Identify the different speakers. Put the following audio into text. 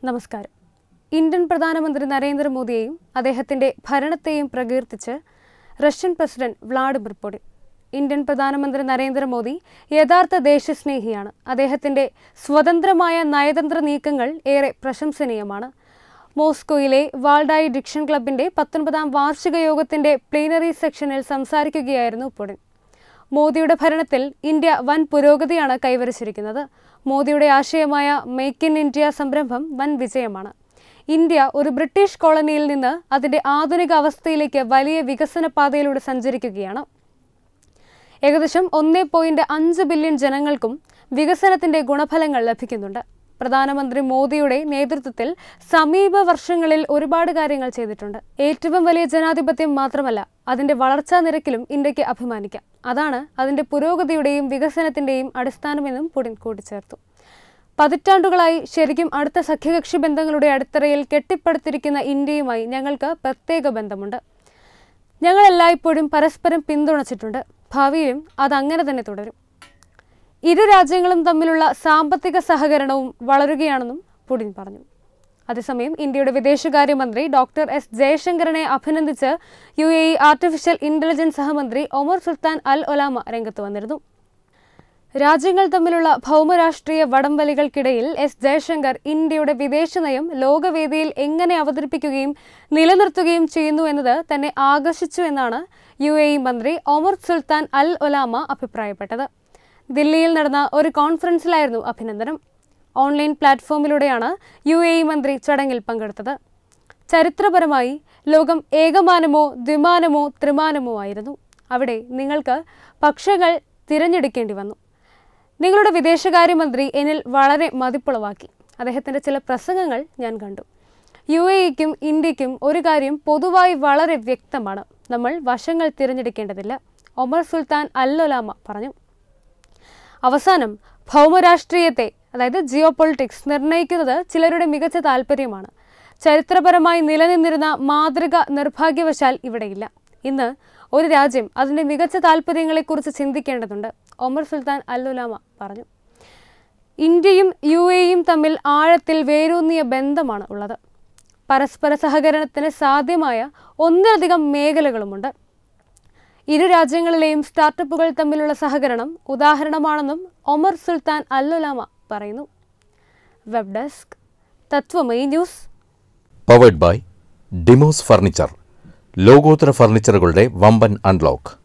Speaker 1: നമസ്കാരം ഇന്ത്യൻ പ്രധാനമന്ത്രി നരേന്ദ്രമോദിയെയും അദ്ദേഹത്തിന്റെ ഭരണത്തെയും പ്രകീർത്തിച്ച് Russian president Vladimir Putin Indian പ്രധാനമന്ത്രി നരേന്ദ്രമോദി യഥാർത്ഥ ദേശസ്നേഹിയാണ് അദ്ദേഹത്തിന്റെ സ്വതന്ത്രമായ നയതന്ത്ര നീക്കങ്ങൾ ഏറെ പ്രശംസനീയമാണ് മോസ്കോയിലെ വാൾഡായി ഡിക്ഷൻ ക്ലബിന്റെ പത്തൊൻപതാം വാർഷിക യോഗത്തിന്റെ പ്ലീനറി സെക്ഷനിൽ സംസാരിക്കുകയായിരുന്നു പുടിൻ മോദിയുടെ ഭരണത്തിൽ ഇന്ത്യ വൻ പുരോഗതിയാണ് കൈവരിച്ചിരിക്കുന്നത് മോദിയുടെ ആശയമായ മേക്ക് ഇൻ ഇന്ത്യ സംരംഭം വൻ വിജയമാണ് ഇന്ത്യ ഒരു ബ്രിട്ടീഷ് കോളനിയിൽ നിന്ന് അതിന്റെ ആധുനിക അവസ്ഥയിലേക്ക് വലിയ വികസന പാതയിലൂടെ സഞ്ചരിക്കുകയാണ് ഏകദേശം ഒന്നേ പോയിന്റ് അഞ്ച് ബില്യൺ ജനങ്ങൾക്കും വികസനത്തിന്റെ ഗുണഫലങ്ങൾ ലഭിക്കുന്നുണ്ട് പ്രധാനമന്ത്രി മോദിയുടെ നേതൃത്വത്തിൽ സമീപ വർഷങ്ങളിൽ ഒരുപാട് കാര്യങ്ങൾ ചെയ്തിട്ടുണ്ട് ഏറ്റവും വലിയ ജനാധിപത്യം മാത്രമല്ല അതിന്റെ വളർച്ചാ നിരക്കിലും ഇന്ത്യക്ക് അഭിമാനിക്കാം അതാണ് അതിന്റെ പുരോഗതിയുടെയും വികസനത്തിന്റെയും അടിസ്ഥാനമെന്നും പുടിൻ കൂട്ടിച്ചേർത്തു പതിറ്റാണ്ടുകളായി ശരിക്കും അടുത്ത സഖ്യകക്ഷി ബന്ധങ്ങളുടെ അടിത്തറയിൽ കെട്ടിപ്പടുത്തിരിക്കുന്ന ഇന്ത്യയുമായി ഞങ്ങൾക്ക് പ്രത്യേക ബന്ധമുണ്ട് ഞങ്ങൾ എല്ലായ്പ്പോഴും പരസ്പരം പിന്തുണച്ചിട്ടുണ്ട് ഭാവിയിലും അതങ്ങനെ തന്നെ തുടരും ഇരു രാജ്യങ്ങളും തമ്മിലുള്ള സാമ്പത്തിക സഹകരണവും വളരുകയാണെന്നും പുടിൻ പറഞ്ഞു അതേസമയം ഇന്ത്യയുടെ വിദേശകാര്യമന്ത്രി ഡോക്ടർ എസ് ജയശങ്കറിനെ അഭിനന്ദിച്ച് U A E artificial intelligence സഹമന്ത്രി ഒമർ സുൽത്താൻ അൽ ഒലാമ രംഗത്ത് വന്നിരുന്നു രാജ്യങ്ങൾ തമ്മിലുള്ള ഭൗമരാഷ്ട്രീയ വടംവലികൾക്കിടയിൽ എസ് ജയശങ്കർ ഇന്ത്യയുടെ വിദേശനയം ലോകവേദിയിൽ എങ്ങനെ അവതരിപ്പിക്കുകയും നിലനിർത്തുകയും ചെയ്യുന്നു എന്നത് തന്നെ ആകർഷിച്ചു എന്നാണ് യു എ ഇ മന്ത്രി ഒമർ സുൽത്താൻ അൽ ഒലാമ അഭിപ്രായപ്പെട്ടത് ദില്ലിയിൽ നടന്ന ഒരു കോൺഫറൻസിലായിരുന്നു അഭിനന്ദനം ഓൺലൈൻ പ്ലാറ്റ്ഫോമിലൂടെയാണ് യു എ ഇ മന്ത്രി ചടങ്ങിൽ പങ്കെടുത്തത് ചരിത്രപരമായി ലോകം ഏകമാനമോ ദ്വിമാനമോ ത്രിമാനമോ ആയിരുന്നു അവിടെ നിങ്ങൾക്ക് പക്ഷങ്ങൾ തിരഞ്ഞെടുക്കേണ്ടി വന്നു നിങ്ങളുടെ വിദേശകാര്യമന്ത്രി എന്നിൽ വളരെ മതിപ്പുളവാക്കി അദ്ദേഹത്തിൻ്റെ ചില പ്രസംഗങ്ങൾ ഞാൻ കണ്ടു യു എ ഇക്കും ഇന്ത്യക്കും ഒരു കാര്യം പൊതുവായി വളരെ വ്യക്തമാണ് നമ്മൾ വശങ്ങൾ തിരഞ്ഞെടുക്കേണ്ടതില്ല ഒമർ സുൽത്താൻ അല്ലൊലാമ പറഞ്ഞു അവസാനം ഭൗമരാഷ്ട്രീയത്തെ അതായത് ജിയോ പൊളിറ്റിക്സ് നിർണ്ണയിക്കുന്നത് ചിലരുടെ മികച്ച താല്പര്യമാണ് ചരിത്രപരമായി നിലനിന്നിരുന്ന മാതൃക നിർഭാഗ്യവശാൽ ഇവിടെയില്ല ഇന്ന് ഒരു രാജ്യം അതിൻ്റെ മികച്ച താല്പര്യങ്ങളെക്കുറിച്ച് ചിന്തിക്കേണ്ടതുണ്ട് ഒമർ സുൽത്താൻ അല്ലുലാമ പറഞ്ഞു ഇന്ത്യയും യു എയും തമ്മിൽ ആഴത്തിൽ വേരൂന്നിയ ബന്ധമാണ് ഉള്ളത് പരസ്പര സഹകരണത്തിന് സാധ്യമായ ഒന്നിലധികം മേഖലകളുമുണ്ട് ഇരു രാജ്യങ്ങളിലെയും സ്റ്റാർട്ടപ്പുകൾ തമ്മിലുള്ള സഹകരണം ഉദാഹരണമാണെന്നും ഒമർ സുൽത്താൻ അല്ലുലാമ പറയുന്നു web desk Tatwamayi news
Speaker 2: powered by Demos furniture ലോകോത്തര ഫർണിച്ചറുകളുടെ വമ്പൻ അൺലോക്ക്